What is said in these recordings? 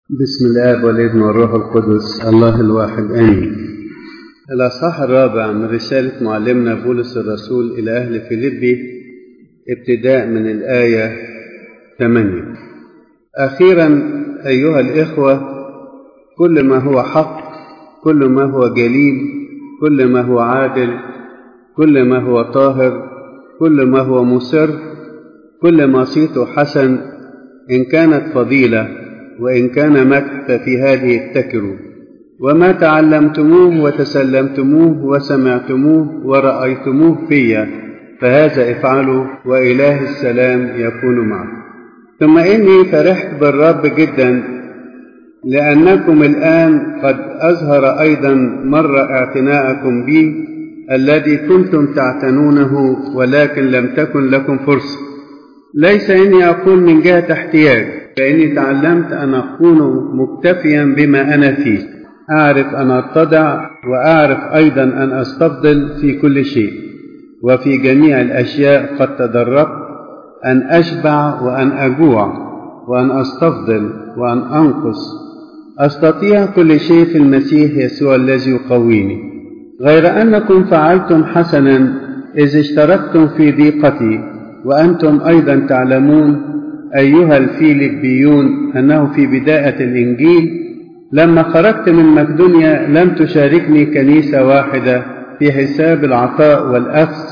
بسم الآب والابن والروح القدس الله الواحد آمين الأصحاح الرابع من رسالة معلمنا بولس الرسول إلى أهل فيليبي ابتداء من الآية 8 أخيرا أيها الإخوة كل ما هو حق كل ما هو جليل كل ما هو عادل كل ما هو طاهر كل ما هو مسر كل ما صيته حسن إن كانت فضيلة وإن كان مدح ففي هذه ابتكروا وما تعلمتموه وتسلمتموه وسمعتموه ورأيتموه في فهذا افعلوا وإله السلام يكون معكم ثم إني فرحت بالرب جدا لأنكم الآن قد أظهر أيضا مر اعتناءكم بي الذي كنتم تعتنونه ولكن لم تكن لكم فرصة ليس إني أقول من جهة احتياج فإني تعلمت أن أكون مكتفيا بما أنا فيه أعرف أن أتضع وأعرف أيضا أن أستفضل في كل شيء وفي جميع الأشياء قد تدربت أن أشبع وأن أجوع وأن أستفضل وأن أنقص أستطيع كل شيء في المسيح يسوع الذي يقويني غير أنكم فعلتم حسنا إذ اشتركتم في ضيقتي وأنتم أيضا تعلمون أيها الفيلبيون أنه في بداية الإنجيل لما خرجت من مقدونيا لم تشاركني كنيسة واحدة في حساب العطاء والأخذ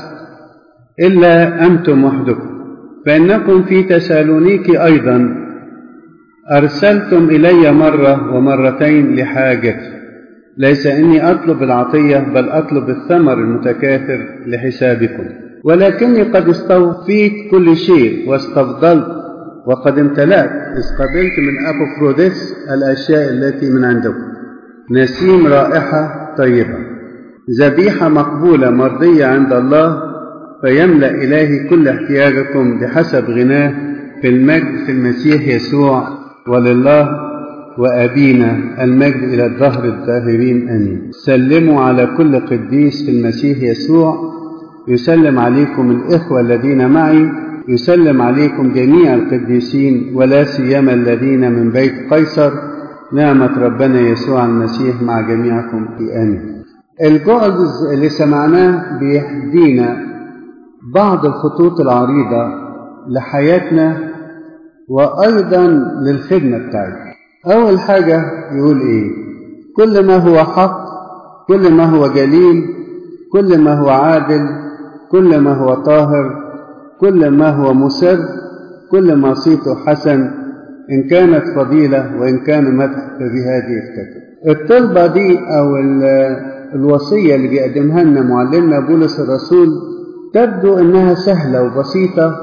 إلا أنتم وحدكم فإنكم في تسالونيكي أيضا أرسلتم إلي مرة ومرتين لحاجتي ليس إني أطلب العطية بل أطلب الثمر المتكاثر لحسابكم ولكني قد استوفيت كل شيء واستفضلت وقد امتلأت إذ قبلت من أبوفروديس الأشياء التي من عندكم نسيم رائحة طيبة ذبيحة مقبولة مرضية عند الله فيملأ إلهي كل احتياجكم بحسب غناه في المجد في المسيح يسوع ولله وأبينا المجد إلى الدهر الداهرين أمين سلموا على كل قديس في المسيح يسوع يسلم عليكم الإخوة الذين معي يسلم عليكم جميع القديسين ولا سيما الذين من بيت قيصر نعمة ربنا يسوع المسيح مع جميعكم في آمين الجزء اللي سمعناه بيهدينا بعض الخطوط العريضة لحياتنا وأيضا للخدمة بتاعتنا أول حاجة يقول إيه كل ما هو حق كل ما هو جليل كل ما هو عادل كل ما هو طاهر كل ما هو مسر كل ما صيته حسن إن كانت فضيلة وإن كان مدح فبهذه افتكر الطلبة دي أو الوصية اللي بيقدمها لنا معلمنا بولس الرسول تبدو إنها سهلة وبسيطة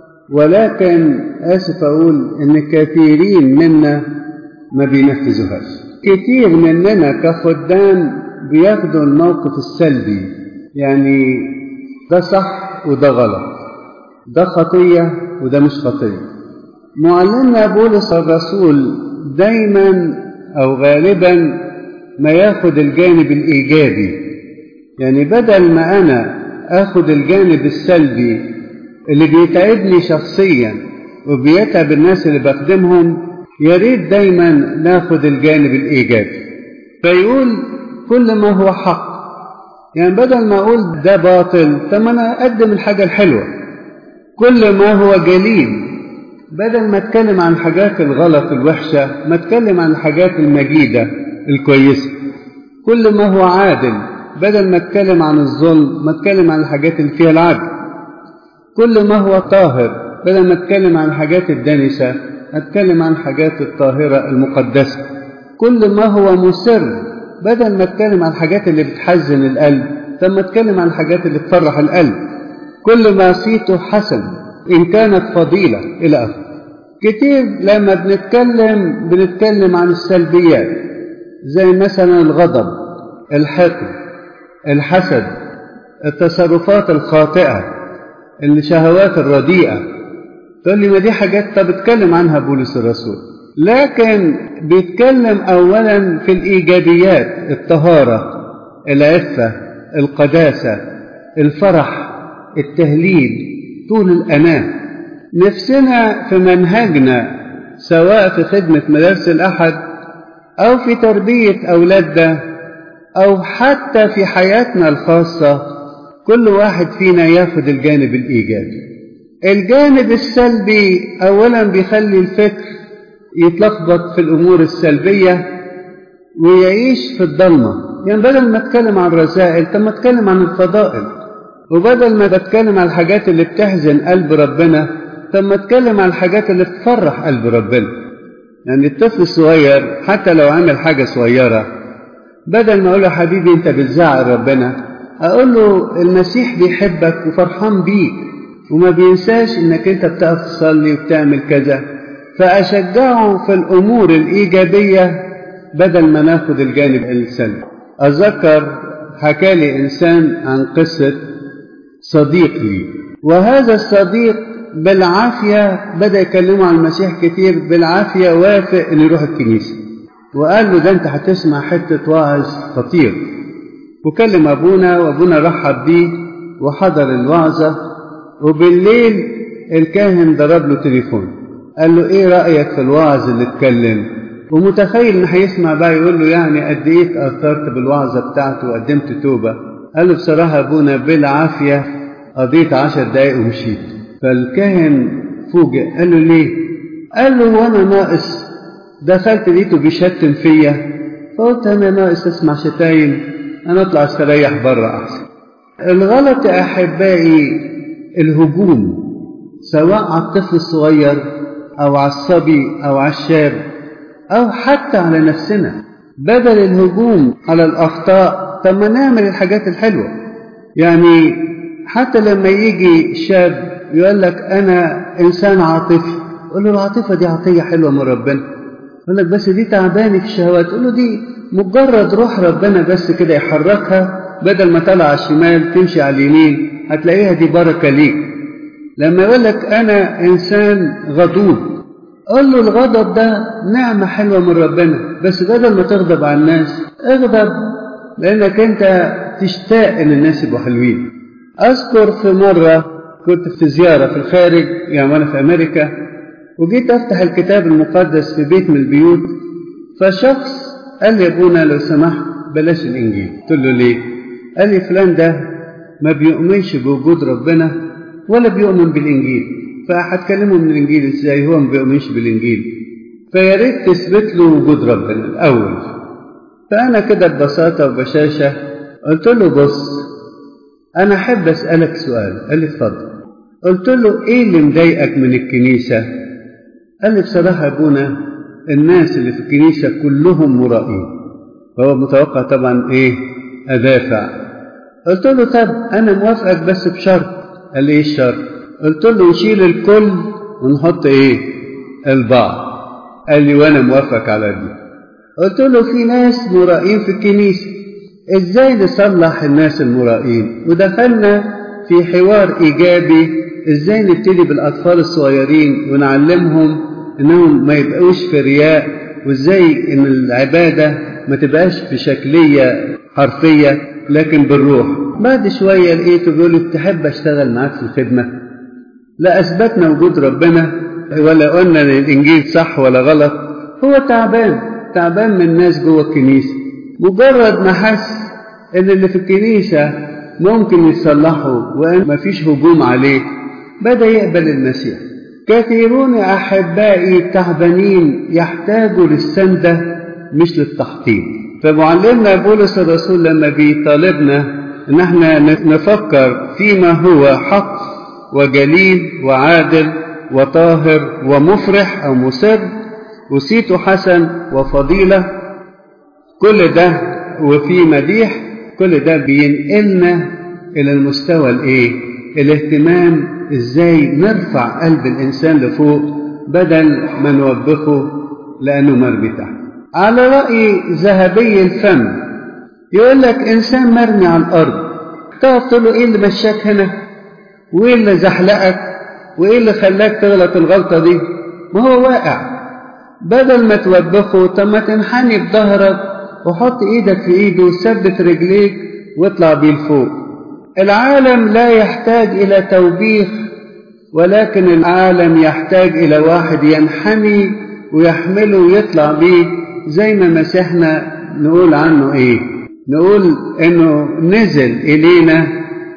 ولكن آسف أقول إن كثيرين منا ما بينفذوهاش كتير مننا كخدام بياخدوا الموقف السلبي يعني ده صح وده غلط ده خطية وده مش خطية معلمنا بولس الرسول دايما أو غالبا ما ياخد الجانب الإيجابي يعني بدل ما أنا أخد الجانب السلبي اللي بيتعبني شخصيا وبيتعب الناس اللي بخدمهم يا ريت دايما ناخد الجانب الإيجابي فيقول كل ما هو حق يعني بدل ما أقول ده باطل طب ما أنا أقدم الحاجة الحلوة كل ما هو جليل بدل ما اتكلم عن الحاجات الغلط الوحشة ما اتكلم عن الحاجات المجيدة الكويسة كل ما هو عادل بدل ما اتكلم عن الظلم ما اتكلم عن الحاجات اللي فيها العدل كل ما هو طاهر بدل ما اتكلم عن الحاجات الدنسة اتكلم عن الحاجات الطاهرة المقدسة كل ما هو مسر بدل ما اتكلم عن الحاجات اللي بتحزن القلب طب ما اتكلم عن الحاجات اللي تفرح القلب كل ما صيته حسن إن كانت فضيلة إلى آخره كتير لما بنتكلم بنتكلم عن السلبيات زي مثلا الغضب الحقد الحسد التصرفات الخاطئة الشهوات الرديئة تقول لي ما دي حاجات طب اتكلم عنها بولس الرسول لكن بيتكلم أولا في الإيجابيات الطهارة العفة القداسة الفرح التهليل طول الأناة نفسنا في منهجنا سواء في خدمة مدارس الأحد أو في تربية أولادنا أو حتى في حياتنا الخاصة كل واحد فينا ياخد الجانب الإيجابي الجانب السلبي أولا بيخلي الفكر يتلخبط في الأمور السلبية ويعيش في الضلمة يعني بدل ما اتكلم عن الرسائل طب ما اتكلم عن الفضائل وبدل ما بتكلم عن الحاجات اللي بتحزن قلب ربنا طب ما اتكلم عن الحاجات اللي بتفرح قلب ربنا يعني الطفل الصغير حتى لو عمل حاجة صغيرة بدل ما اقول له حبيبي انت بتزعل ربنا اقول له المسيح بيحبك وفرحان بيك وما بينساش انك انت بتقف تصلي وبتعمل كذا فاشجعه في الامور الايجابيه بدل ما ناخد الجانب السلبي اتذكر حكى لي انسان عن قصه صديق لي وهذا الصديق بالعافيه بدا يكلمه عن المسيح كتير بالعافيه وافق انه يروح الكنيسه وقال له ده انت هتسمع حته واعظ خطير وكلم ابونا وابونا رحب بيه وحضر الوعظه وبالليل الكاهن ضرب له تليفون قال له ايه رايك في الوعظ اللي اتكلم ومتخيل ان هيسمع بقى يقول له يعني قد ايه اتاثرت بالوعظه بتاعته وقدمت توبه قال له بصراحه ابونا بالعافيه قضيت عشر دقايق ومشيت فالكاهن فوجئ قال له ليه قال له وانا ناقص دخلت لقيته بيشتم فيا فقلت انا ناقص اسمع شتايم انا اطلع استريح بره احسن الغلط يا احبائي الهجوم سواء على الطفل الصغير او على الصبي او على الشاب او حتى على نفسنا بدل الهجوم على الاخطاء طب ما نعمل الحاجات الحلوه يعني حتى لما يجي شاب يقول لك انا انسان عاطفي قول له العاطفه دي عطيه حلوه من ربنا يقول لك بس دي تعباني في الشهوات قول له دي مجرد روح ربنا بس كده يحركها بدل ما طلع على الشمال تمشي على اليمين هتلاقيها دي بركة ليك لما يقول لك أنا إنسان غضوب قول له الغضب ده نعمة حلوة من ربنا بس بدل ما تغضب على الناس اغضب لأنك أنت تشتاق إن الناس يبقوا حلوين أذكر في مرة كنت في زيارة في الخارج يعني وأنا في أمريكا وجيت أفتح الكتاب المقدس في بيت من البيوت فشخص قال لي يا أبونا لو سمحت بلاش الإنجيل قلت له ليه؟ قال لي فلان ده ما بيؤمنش بوجود ربنا ولا بيؤمن بالإنجيل فهتكلمه من الإنجيل إزاي هو ما بيؤمنش بالإنجيل فيا ريت تثبت له وجود ربنا الأول فأنا كده ببساطة وبشاشة قلت له بص أنا أحب أسألك سؤال قال لي اتفضل قلت له إيه اللي مضايقك من الكنيسة قال لي بصراحة يا أبونا الناس اللي في الكنيسة كلهم مرائين فهو متوقع طبعا إيه أدافع قلت له طب أنا موافقك بس بشرط قال لي إيه الشرط قلت له نشيل الكل ونحط إيه البعض قال لي وأنا موافق على دي قلت له في ناس مرائين في الكنيسة إزاي نصلح الناس المرائين ودخلنا في حوار إيجابي إزاي نبتدي بالأطفال الصغيرين ونعلمهم إنهم ما يبقوش في رياء وإزاي إن العبادة ما تبقاش بشكلية حرفية لكن بالروح بعد شوية لقيته بيقول لي تحب أشتغل معاك في الخدمة لا أثبتنا وجود ربنا ولا قلنا إن الإنجيل صح ولا غلط هو تعبان تعبان من الناس جوه الكنيسة مجرد ما حس إن اللي في الكنيسة ممكن يصلحوا وإن مفيش هجوم عليه بدأ يقبل المسيح كثيرون يا أحبائي تعبانين يحتاجوا للسندة مش للتحطيم فمعلمنا بولس الرسول لما بيطالبنا ان احنا نفكر فيما هو حق وجليل وعادل وطاهر ومفرح او مسر وسيت حسن وفضيلة كل ده وفي مديح كل ده بينقلنا الى المستوى الايه الاهتمام ازاي نرفع قلب الانسان لفوق بدل ما نوبخه لانه مرمي تحت على رأي ذهبي الفم يقول لك إنسان مرمي على الأرض تقف تقول له إيه اللي مشاك هنا وإيه اللي زحلقك وإيه اللي خلاك تغلط الغلطة دي ما هو واقع بدل ما توبخه طب ما تنحني بظهرك وحط إيدك في إيده وثبت رجليك واطلع بيه لفوق العالم لا يحتاج إلى توبيخ ولكن العالم يحتاج إلى واحد ينحني ويحمله ويطلع بيه زي ما مسيحنا نقول عنه ايه نقول انه نزل الينا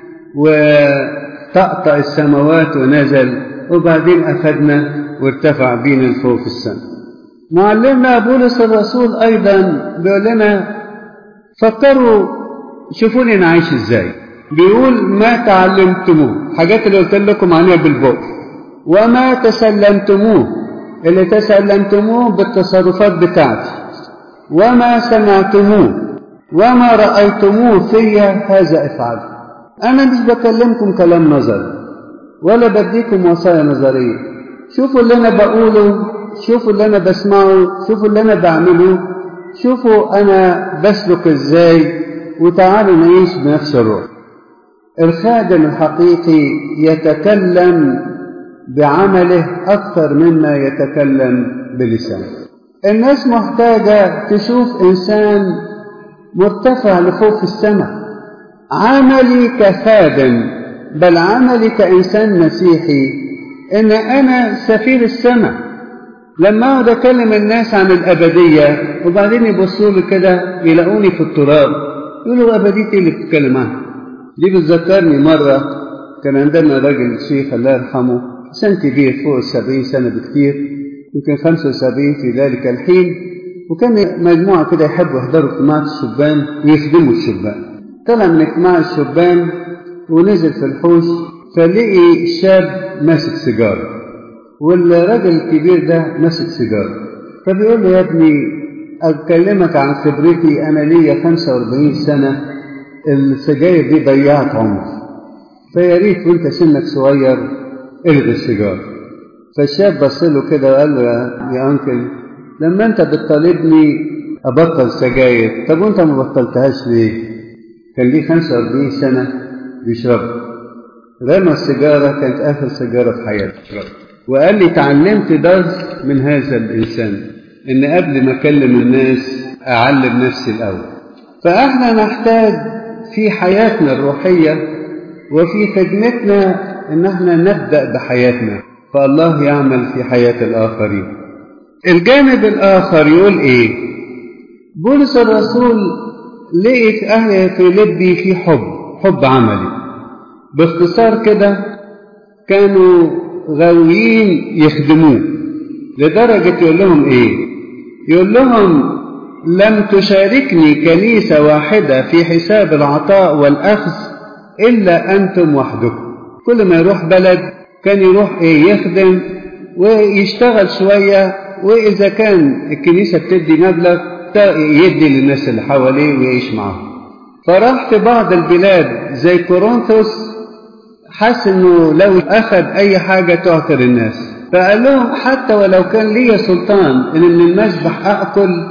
وطقطق السماوات ونزل وبعدين اخذنا وارتفع بينا لفوق في السماء معلمنا بولس الرسول ايضا بيقول لنا فكروا شوفوني انا عايش ازاي بيقول ما تعلمتموه حاجات اللي قلت لكم عليها بالبق وما تسلمتموه اللي تسلمتموه بالتصرفات بتاعتي وما سمعتموه وما رأيتموه فيا هذا افعلوا أنا مش بكلمكم كلام نظري ولا بديكم وصايا نظرية شوفوا اللي أنا بقوله شوفوا اللي أنا بسمعه شوفوا اللي أنا بعمله شوفوا أنا بسلك إزاي وتعالوا نعيش بنفس الروح الخادم الحقيقي يتكلم بعمله أكثر مما يتكلم بلسانه الناس محتاجة تشوف إنسان مرتفع لفوق في السماء عملي كخادم بل عملي كإنسان مسيحي إن أنا سفير السماء لما أقعد أكلم الناس عن الأبدية وبعدين يبصوا لي كده يلاقوني في التراب يقولوا أبديتي اللي بتتكلم عنها دي بتذكرني مرة كان عندنا راجل شيخ الله يرحمه سن كبير فوق السبعين سنة بكتير يمكن خمسة وسبعين في ذلك الحين وكان مجموعة كده يحبوا يحضروا اجتماعات الشبان ويخدموا الشبان طلع من اجتماع الشبان ونزل في الحوش فلقي شاب ماسك سيجارة والراجل الكبير ده ماسك سيجارة فبيقول له يا ابني أكلمك عن خبرتي أنا ليا 45 سنة السجاير دي ضيعت عمري فيا ريت وانت سنك صغير الغي السيجارة فالشاب بص له كده وقال له يا أنكل لما أنت بتطالبني أبطل سجاير طب وأنت ما بطلتهاش ليه؟ كان ليه 45 سنة بيشرب رمى السيجارة كانت آخر سيجارة في حياته وقال لي تعلمت درس من هذا الإنسان إن قبل ما أكلم الناس أعلم نفسي الأول فإحنا نحتاج في حياتنا الروحية وفي خدمتنا إن احنا نبدأ بحياتنا فالله يعمل في حياة الآخرين الجانب الآخر يقول إيه بولس الرسول لقي في أهل فيليبي في حب حب عملي باختصار كده كانوا غاويين يخدموه لدرجة يقول لهم إيه يقول لهم لم تشاركني كنيسة واحدة في حساب العطاء والأخذ إلا أنتم وحدكم كل ما يروح بلد كان يروح إيه يخدم ويشتغل شوية وإذا كان الكنيسة بتدي مبلغ يدي للناس اللي حواليه ويعيش معاهم فراح في بعض البلاد زي كورنثوس حس انه لو اخذ اي حاجة تعثر الناس فقال لهم حتى ولو كان لي سلطان ان من المذبح اكل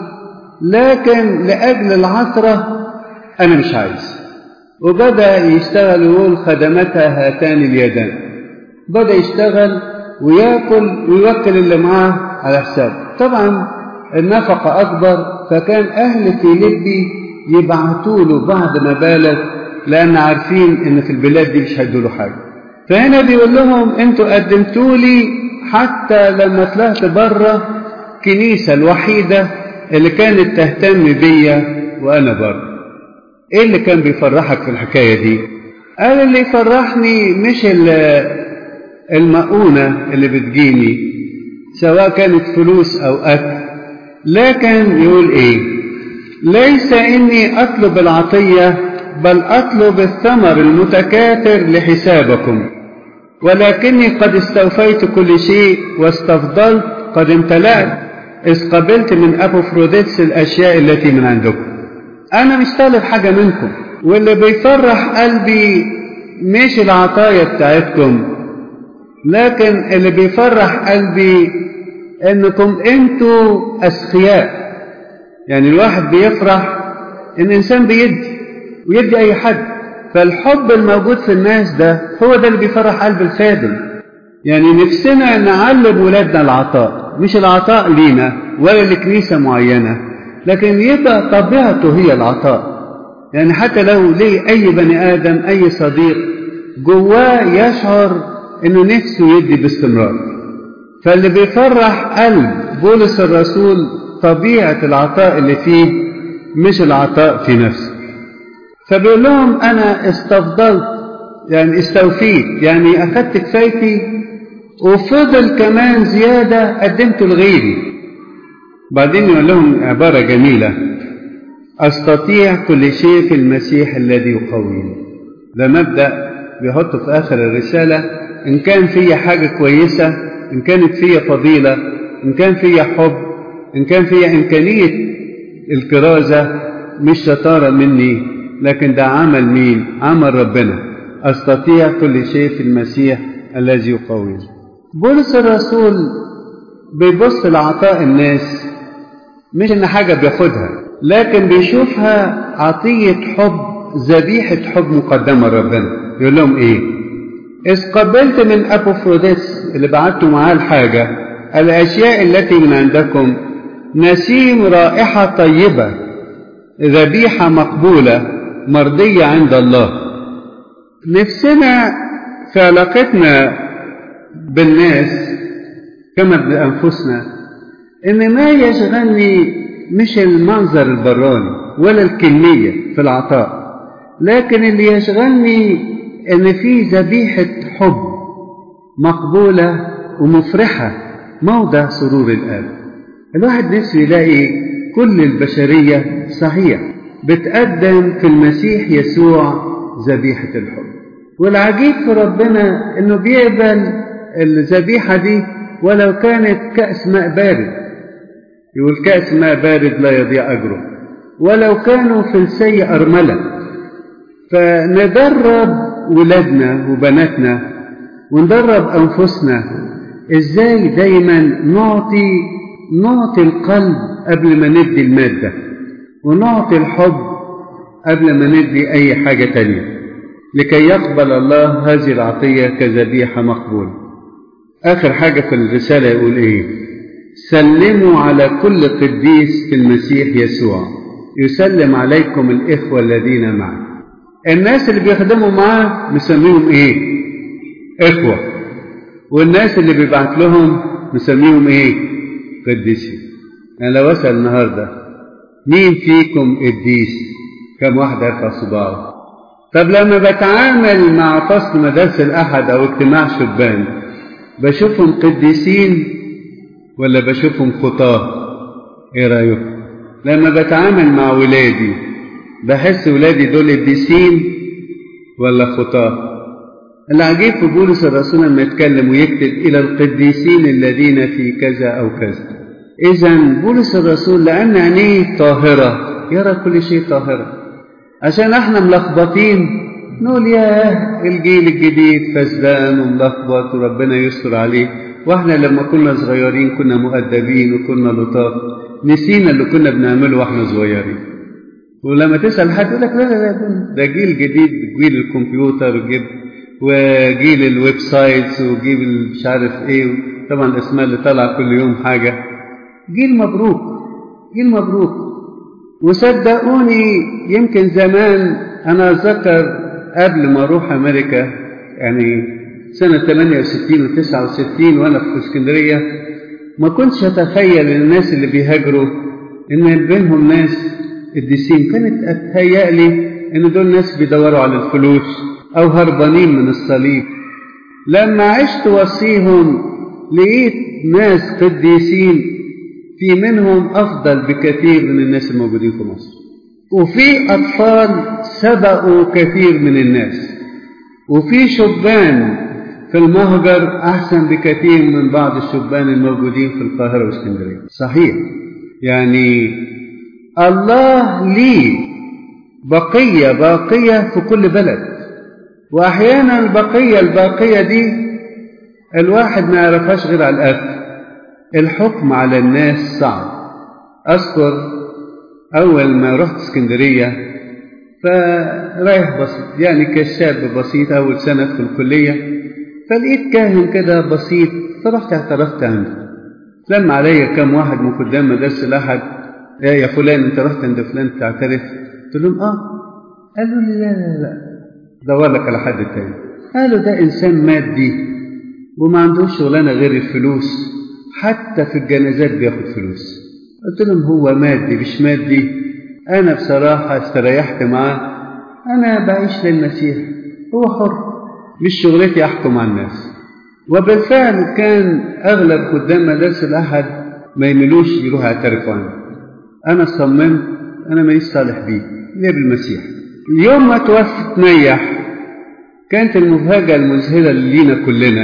لكن لاجل العثرة انا مش عايز وبدأ يشتغل ويقول خدمتها هاتان اليدان بدأ يشتغل وياكل ويوكل اللي معاه على حسابه طبعا النفقة أكبر فكان أهل فيليبي يبعتوا له بعض مبالغ لأن عارفين إن في البلاد دي مش هيدوا له حاجة فهنا بيقول لهم أنتوا قدمتوا لي حتى لما طلعت بره كنيسة الوحيدة اللي كانت تهتم بيا وأنا بره إيه اللي كان بيفرحك في الحكاية دي؟ قال اللي يفرحني مش المؤونة اللي بتجيني سواء كانت فلوس أو أكل لكن يقول ايه ليس اني اطلب العطيه بل اطلب الثمر المتكاثر لحسابكم ولكني قد استوفيت كل شيء واستفضلت قد امتلأت إذ قبلت من أبوفروديتس الأشياء التي من عندكم أنا مش طالب حاجة منكم واللي بيفرح قلبي مش العطايا بتاعتكم لكن اللي بيفرح قلبي انكم انتوا اسخياء يعني الواحد بيفرح ان انسان بيدي ويدي اي حد فالحب الموجود في الناس ده هو ده اللي بيفرح قلب الخادم يعني نفسنا نعلم ولادنا العطاء مش العطاء لينا ولا لكنيسة معينة لكن يبقى طبيعته هي العطاء يعني حتى لو ليه أي بني آدم أي صديق جواه يشعر إنه نفسه يدي باستمرار فاللي بيفرح قلب بولس الرسول طبيعة العطاء اللي فيه مش العطاء في نفسه فبيقول لهم أنا استفضلت يعني استوفيت يعني أخذت كفايتي وفضل كمان زيادة قدمته لغيري بعدين يقول لهم عبارة جميلة أستطيع كل شيء في المسيح الذي يقويني ده مبدأ بيحطه في آخر الرسالة إن كان فيا حاجة كويسة إن كانت فيا فضيلة إن كان فيا حب إن كان فيا إمكانية الكرازة مش شطارة مني لكن ده عمل مين عمل ربنا أستطيع كل شيء في المسيح الذي يقويني بولس الرسول بيبص لعطاء الناس مش إن حاجة بياخدها لكن بيشوفها عطية حب ذبيحة حب مقدمة لربنا يقول لهم إيه إذ قبلت من أبوفروديتس اللي بعته معاه الحاجة الأشياء التي من عندكم نسيم رائحة طيبة ذبيحة مقبولة مرضية عند الله نفسنا في علاقتنا بالناس كما بأنفسنا إن ما يشغلني مش المنظر البراني ولا الكمية في العطاء لكن اللي يشغلني إن في ذبيحة حب مقبولة ومفرحة موضع سرور الآب الواحد نفسه يلاقي كل البشرية صحيح بتقدم في المسيح يسوع ذبيحة الحب والعجيب في ربنا انه بيقبل الذبيحة دي ولو كانت كأس ماء بارد يقول كأس ماء بارد لا يضيع أجره ولو كانوا فلسي أرملة فندرب ولادنا وبناتنا وندرب أنفسنا إزاي دايما نعطي نعطي القلب قبل ما ندي المادة ونعطي الحب قبل ما ندي أي حاجة تانية لكي يقبل الله هذه العطية كذبيحة مقبولة آخر حاجة في الرسالة يقول إيه سلموا على كل قديس في المسيح يسوع يسلم عليكم الإخوة الذين معه الناس اللي بيخدموا معاه مسميهم إيه إخوة والناس اللي بيبعت لهم مسميهم إيه قديسين أنا لو أسأل النهاردة مين فيكم قديس كم واحد يرفع صباعه طب لما بتعامل مع فصل مدارس الأحد أو اجتماع شبان بشوفهم قديسين ولا بشوفهم خطاة ايه رأيكم لما بتعامل مع ولادي بحس ولادي دول قديسين ولا خطاة العجيب في بولس الرسول لما يتكلم ويكتب إلى القديسين الذين في كذا أو كذا إذا بولس الرسول لأن عينيه طاهرة يرى كل شيء طاهرة عشان احنا ملخبطين نقول ياه الجيل الجديد فسدان وملخبط وربنا يستر عليه واحنا لما كنا صغيرين كنا مؤدبين وكنا لطاف نسينا اللي كنا بنعمله واحنا صغيرين ولما تسأل حد يقول لك لا لا لا ده جيل جديد جيل الكمبيوتر وجيل وجيل الويب سايتس وجيل مش عارف ايه طبعا الاسماء اللي طالعه كل يوم حاجه جيل مبروك جيل مبروك وصدقوني يمكن زمان انا اتذكر قبل ما اروح امريكا يعني سنه 68 و 69 وانا في اسكندريه ما كنتش اتخيل ان الناس اللي بيهاجروا ان بينهم ناس قديسين كانت اتهيألي ان دول ناس بيدوروا على الفلوس او هربانين من الصليب لما عشت وصيهم لقيت ناس قديسين في منهم افضل بكثير من الناس الموجودين في مصر وفي اطفال سبقوا كثير من الناس وفي شبان في المهجر احسن بكثير من بعض الشبان الموجودين في القاهره واسكندريه صحيح يعني الله ليه بقيه باقيه في كل بلد واحيانا البقيه الباقيه دي الواحد ما يعرفهاش غير على الاخر الحكم على الناس صعب اذكر اول ما رحت اسكندريه فرايح بسيط يعني كشاب بسيط اول سنه في الكليه فلقيت كاهن كده بسيط فرحت اعترفت عنده لما عليا كم واحد من قدام مدرسه الاحد يا يا فلان انت رحت عند فلان تعترف قلت لهم اه قالوا لي لا لا لا دور لك على حد تاني قالوا ده انسان مادي وما عندوش شغلانه غير الفلوس حتى في الجنازات بياخد فلوس قلت لهم هو مادي مش مادي أنا بصراحة استريحت معاه أنا بعيش للمسيح هو حر مش شغلتي أحكم على الناس وبالفعل كان أغلب خدام مدارس الأحد ما يملوش يروحوا يعترفوا عنه أنا صممت أنا ماليش صالح بيه ليه بالمسيح يوم ما توفى تنيح كانت المفاجأة المذهلة لينا كلنا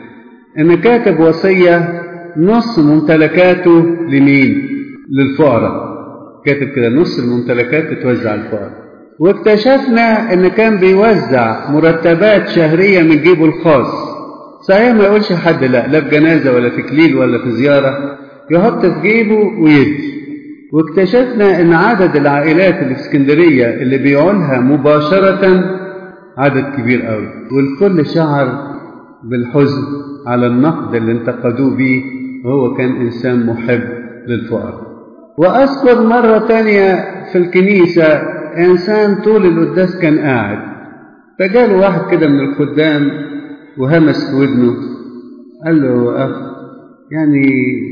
إن كاتب وصية نص ممتلكاته لمين؟ للفقراء كاتب كده نص الممتلكات تتوزع الفقراء واكتشفنا ان كان بيوزع مرتبات شهريه من جيبه الخاص صحيح ما يقولش حد لا لا في جنازه ولا في كليل ولا في زياره يحط في جيبه ويدي واكتشفنا ان عدد العائلات اللي في اسكندريه اللي بيعولها مباشره عدد كبير قوي والكل شعر بالحزن على النقد اللي انتقدوه بيه وهو كان انسان محب للفقراء واذكر مره تانية في الكنيسه انسان طول القداس كان قاعد فجاله واحد كده من الخدام وهمس في ودنه قال له اخ يعني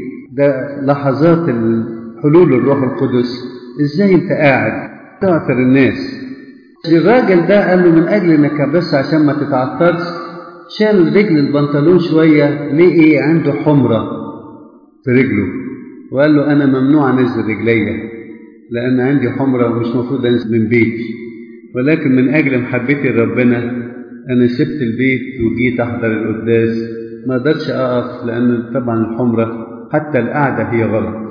ده لحظات حلول الروح القدس ازاي انت قاعد تعثر الناس الراجل ده قال له من اجل انك بس عشان ما تتعثرش شال رجل البنطلون شويه لقي عنده حمره في رجله وقال له انا ممنوع انزل رجليا لان عندي حمره ومش المفروض انزل من بيتي ولكن من اجل محبتي لربنا انا سبت البيت وجيت احضر القداس ما اقدرش اقف لان طبعا الحمره حتى القعده هي غلط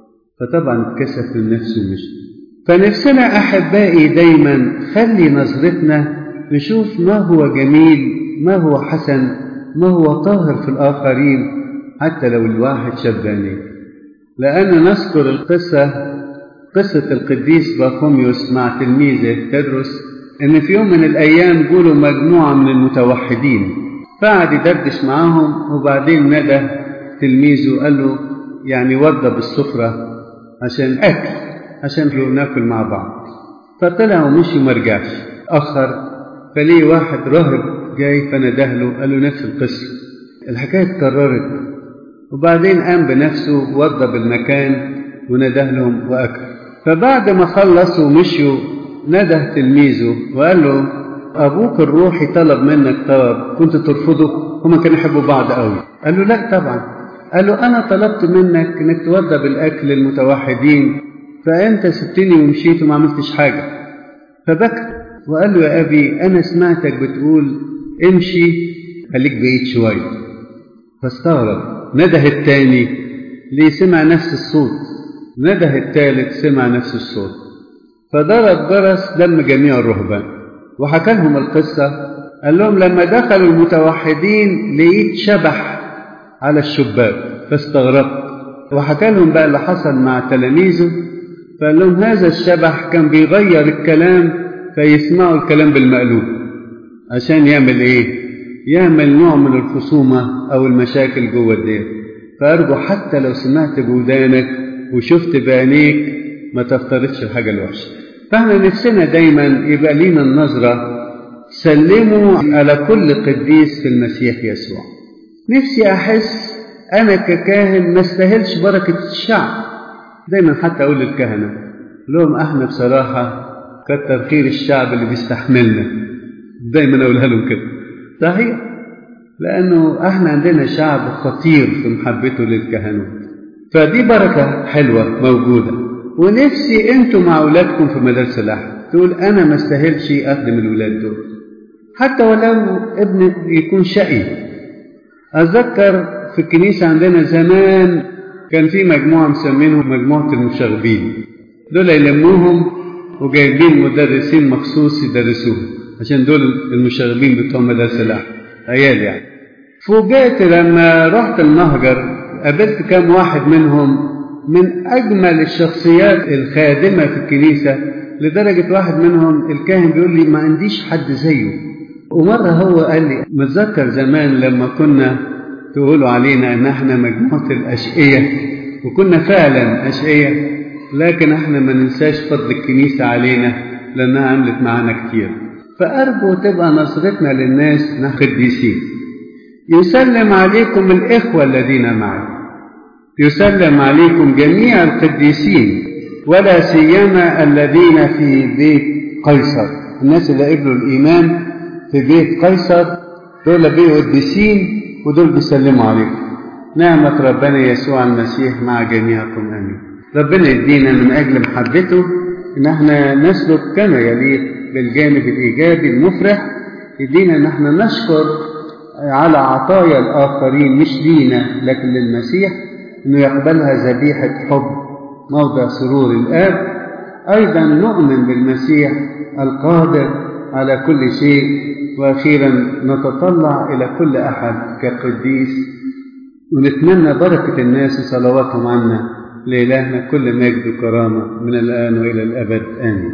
فطبعا اتكسف من نفسه ومشي فنفسنا احبائي دايما خلي نظرتنا نشوف ما هو جميل ما هو حسن ما هو طاهر في الاخرين حتى لو الواحد شباني لان نذكر القصه قصه القديس باخوميوس مع تلميذه تدرس ان في يوم من الايام جولوا مجموعه من المتوحدين فقعد يدردش معاهم وبعدين ندى تلميذه قال له يعني وضب السفره عشان اكل عشان ناكل مع بعض فطلع ومشي وما رجعش اخر فليه واحد راهب جاي فنده له قال له نفس القصه الحكايه اتكررت وبعدين قام بنفسه وضب المكان ونده لهم واكل فبعد ما خلصوا ومشيوا نده تلميذه وقال له ابوك الروحي طلب منك طلب كنت ترفضه هما كانوا يحبوا بعض قوي قال له لا طبعا قال له انا طلبت منك انك توضب الاكل للمتوحدين فانت سبتني ومشيت وما عملتش حاجه فبكى وقال له يا ابي انا سمعتك بتقول امشي خليك بعيد شويه فاستغرب نده التاني ليه سمع نفس الصوت نده التالت سمع نفس الصوت فضرب جرس دم جميع الرهبان وحكى لهم القصه قال لهم لما دخلوا المتوحدين لقيت شبح على الشباك فاستغربت وحكى لهم بقى اللي حصل مع تلاميذه فقال لهم هذا الشبح كان بيغير الكلام فيسمعوا الكلام بالمقلوب عشان يعمل ايه يعمل نوع من الخصومة أو المشاكل جوه الدين فأرجو حتى لو سمعت بودانك وشفت بعينيك ما تفترضش الحاجة الوحشة فاحنا نفسنا دايما يبقى لينا النظرة سلموا على كل قديس في المسيح يسوع نفسي أحس أنا ككاهن ما استاهلش بركة الشعب دايما حتى أقول للكهنة لهم احنا بصراحة كتر خير الشعب اللي بيستحملنا دايما أقولها لهم كده صحيح لأنه احنا عندنا شعب خطير في محبته للكهنوت فدي بركة حلوة موجودة ونفسي انتوا مع أولادكم في مدارس الأحد تقول أنا ما استاهلش أخدم الولاد دول حتى ولو ابن يكون شقي أتذكر في الكنيسة عندنا زمان كان في مجموعة مسمينهم مجموعة المشاغبين دول يلموهم وجايبين مدرسين مخصوص يدرسوهم عشان دول المشاغبين بتوع مدرسة الأحد عيال يعني فوجئت لما رحت المهجر قابلت كام واحد منهم من أجمل الشخصيات الخادمة في الكنيسة لدرجة واحد منهم الكاهن بيقول لي ما عنديش حد زيه ومرة هو قال لي متذكر زمان لما كنا تقولوا علينا ان احنا مجموعة الأشقية وكنا فعلا أشقية لكن احنا ما ننساش فضل الكنيسة علينا لأنها عملت معانا كتير فأرجو تبقى نظرتنا للناس نحن قديسين يسلم عليكم الإخوة الذين معي يسلم عليكم جميع القديسين ولا سيما الذين في بيت قيصر الناس اللي قبلوا الإيمان في بيت قيصر دول بقوا قديسين ودول بيسلموا عليكم نعمة ربنا يسوع المسيح مع جميعكم آمين ربنا يدينا من أجل محبته إن احنا نسلك كما يليق بالجانب الإيجابي المفرح يدينا إن احنا نشكر على عطايا الآخرين مش لينا لكن للمسيح إنه يقبلها ذبيحة حب موضع سرور الآب أيضا نؤمن بالمسيح القادر على كل شيء وأخيرا نتطلع إلى كل أحد كقديس ونتمنى بركة الناس وصلواتهم عنا لإلهنا كل مجد وكرامة من الآن وإلى الأبد آمين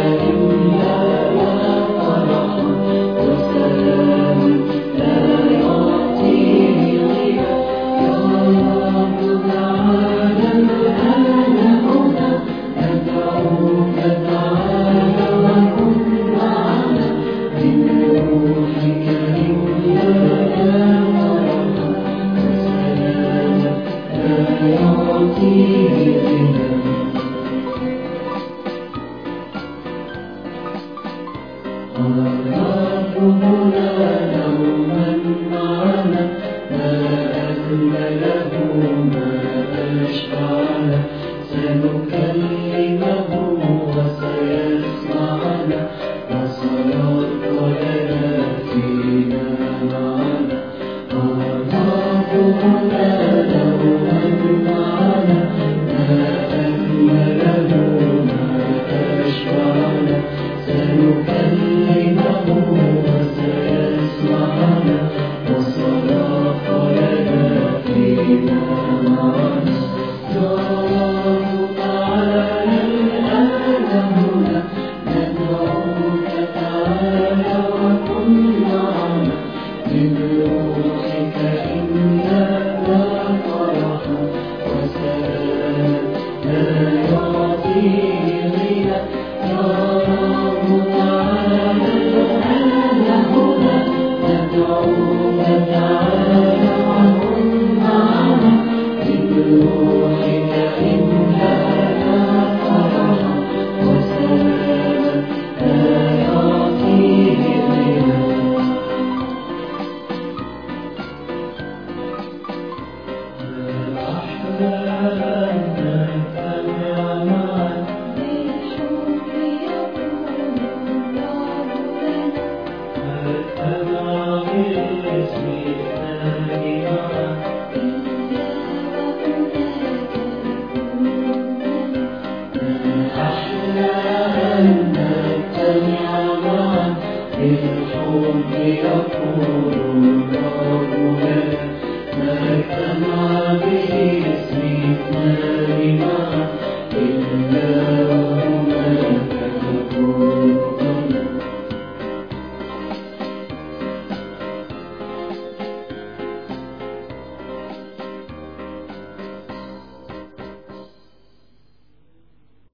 Thank you. بروحك إننا فرحا وسلام لا يعطيه غنى يا رب تعالى الآن هنا ندعوك تعالى وكن معنا بروحك إننا فرحا وسلام لا يعطيه غنى أحلى